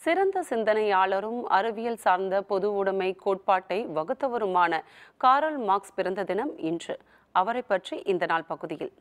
சிறந்த சிந்தனையாளரும் அறிவியல் சார்ந்த பொது உடைமை கோட்பாட்டை வகுத்தவருமான காரல் மார்க்ஸ் பிறந்த தினம் இன்று அவரை பற்றி இந்த நாள் பகுதியில்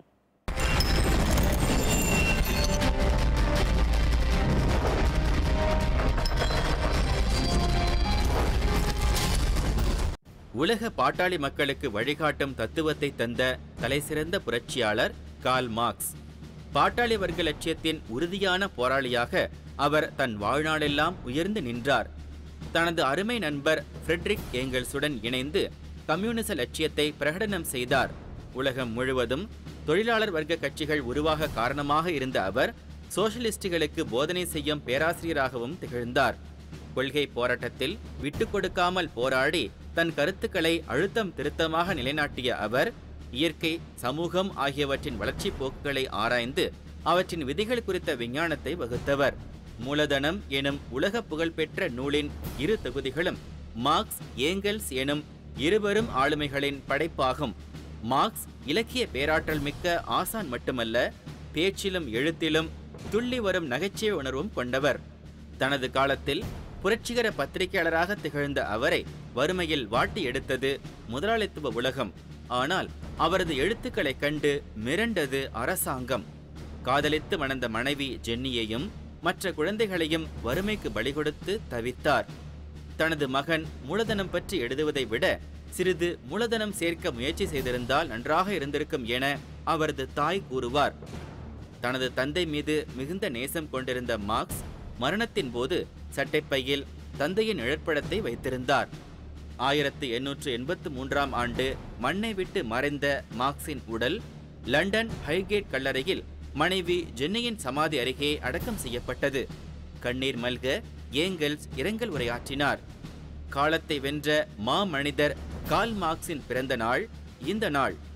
உலக பாட்டாளி மக்களுக்கு வழிகாட்டும் தத்துவத்தை தந்த தலைசிறந்த புரட்சியாளர் கால் மார்க்ஸ் பாட்டாளி வர்க்க லட்சியத்தின் உறுதியான போராளியாக அவர் தன் வாழ்நாளெல்லாம் உயர்ந்து நின்றார் தனது அருமை நண்பர் ஃப்ரெட்ரிக் ஏங்கல்ஸுடன் இணைந்து கம்யூனிச லட்சியத்தை பிரகடனம் செய்தார் உலகம் முழுவதும் தொழிலாளர் வர்க்க கட்சிகள் உருவாக காரணமாக இருந்த அவர் சோஷலிஸ்டுகளுக்கு போதனை செய்யும் பேராசிரியராகவும் திகழ்ந்தார் கொள்கை போராட்டத்தில் விட்டுக் கொடுக்காமல் போராடி தன் கருத்துக்களை அழுத்தம் திருத்தமாக நிலைநாட்டிய அவர் இயற்கை சமூகம் ஆகியவற்றின் வளர்ச்சிப் போக்குகளை ஆராய்ந்து அவற்றின் விதிகள் குறித்த விஞ்ஞானத்தை வகுத்தவர் மூலதனம் எனும் உலக புகழ்பெற்ற நூலின் இரு தொகுதிகளும் மார்க்ஸ் ஏங்கல்ஸ் எனும் இருவரும் ஆளுமைகளின் படைப்பாகும் மார்க்ஸ் இலக்கிய பேராற்றல் மிக்க ஆசான் மட்டுமல்ல பேச்சிலும் எழுத்திலும் துள்ளி வரும் நகைச்சுவை உணர்வும் கொண்டவர் தனது காலத்தில் புரட்சிகர பத்திரிகையாளராக திகழ்ந்த அவரை வறுமையில் வாட்டி எடுத்தது முதலாளித்துவ உலகம் ஆனால் அவரது எழுத்துக்களைக் கண்டு மிரண்டது அரசாங்கம் காதலித்து மணந்த மனைவி ஜென்னியையும் மற்ற குழந்தைகளையும் வறுமைக்கு பலி கொடுத்து தவித்தார் தனது மகன் மூலதனம் பற்றி எழுதுவதை விட சிறிது மூலதனம் சேர்க்க முயற்சி செய்திருந்தால் நன்றாக இருந்திருக்கும் என அவரது தாய் கூறுவார் தனது தந்தை மீது மிகுந்த நேசம் கொண்டிருந்த மார்க்ஸ் மரணத்தின் போது சட்டைப்பையில் தந்தையின் நிழற்படத்தை வைத்திருந்தார் ஆயிரத்து எண்ணூற்று எண்பத்து மூன்றாம் ஆண்டு மண்ணை விட்டு மறைந்த மார்க்ஸின் உடல் லண்டன் ஹைகேட் கல்லறையில் மனைவி ஜென்னியின் சமாதி அருகே அடக்கம் செய்யப்பட்டது கண்ணீர் மல்க ஏங்கல்ஸ் இரங்கல் உரையாற்றினார் காலத்தை வென்ற மா மனிதர் கால் மார்க்ஸின் பிறந்த நாள் இந்த நாள்